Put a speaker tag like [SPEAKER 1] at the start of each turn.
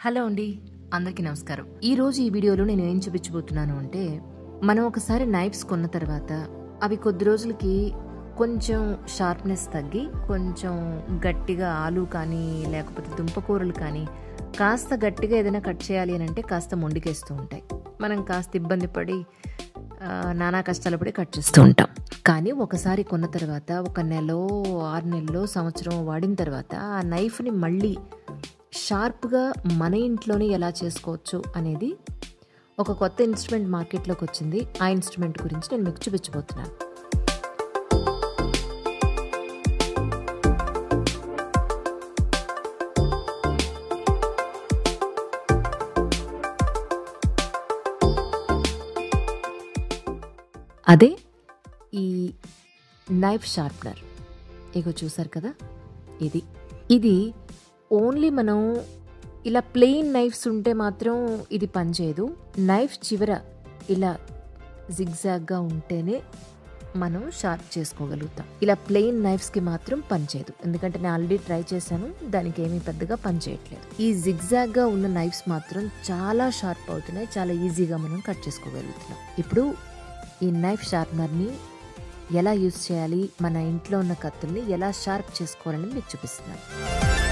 [SPEAKER 1] hello అండి అందరికీ నమస్కారం ఈ రోజు ఈ వీడియోలో నేను ఏం చూపించబోతున్నాను అంటే మనం ఒకసారి నైఫ్స్ కొన్న తర్వాత అవి కొద్ది రోజులకి కొంచెం షార్ప్నెస్ తగ్గి కొంచెం గట్టిగా ఆలు కానీ లేకపోతే దుంపకూరలు కానీ కాస్త గట్టిగా ఏదైనా కట్ చేయాలి అని అంటే కాస్త మొండికేస్తూ ఉంటాయి మనం కాస్త ఇబ్బంది పడి ఆ, నానా కష్టాలు పడి కట్ చేస్తూ ఉంటాం కానీ ఒకసారి కొన్న తర్వాత ఒక నెల ఆరు నెలలో సంవత్సరం వాడిన తర్వాత ఆ నైఫ్ని మళ్ళీ షార్ప్గా మన ఇంట్లోనే ఎలా చేసుకోవచ్చు అనేది ఒక కొత్త ఇన్స్ట్రుమెంట్ మార్కెట్లోకి వచ్చింది ఆ ఇన్స్ట్రుమెంట్ గురించి నేను మీకు చూపించబోతున్నాను అదే ఈ నైఫ్ షార్ప్నర్ ఇగో చూసారు కదా ఇది ఇది ఓన్లీ మనం ఇలా ప్లెయిన్ నైఫ్స్ ఉంటే మాత్రం ఇది పనిచేయదు నైఫ్ చివర ఇలా జిగ్జాగ్గా ఉంటేనే మనం షార్ప్ చేసుకోగలుగుతాం ఇలా ప్లెయిన్ నైఫ్స్కి మాత్రం పనిచేయదు ఎందుకంటే నేను ఆల్రెడీ ట్రై చేశాను దానికి ఏమీ పెద్దగా పనిచేయట్లేదు ఈ జిగ్జాగ్గా ఉన్న నైఫ్స్ మాత్రం చాలా షార్ప్ అవుతున్నాయి చాలా ఈజీగా మనం కట్ చేసుకోగలుగుతున్నాం ఇప్పుడు ఈ నైఫ్ షార్ప్నర్ని ఎలా యూజ్ చేయాలి మన ఇంట్లో ఉన్న కత్తుల్ని ఎలా షార్ప్ చేసుకోవాలని మీకు చూపిస్తున్నాను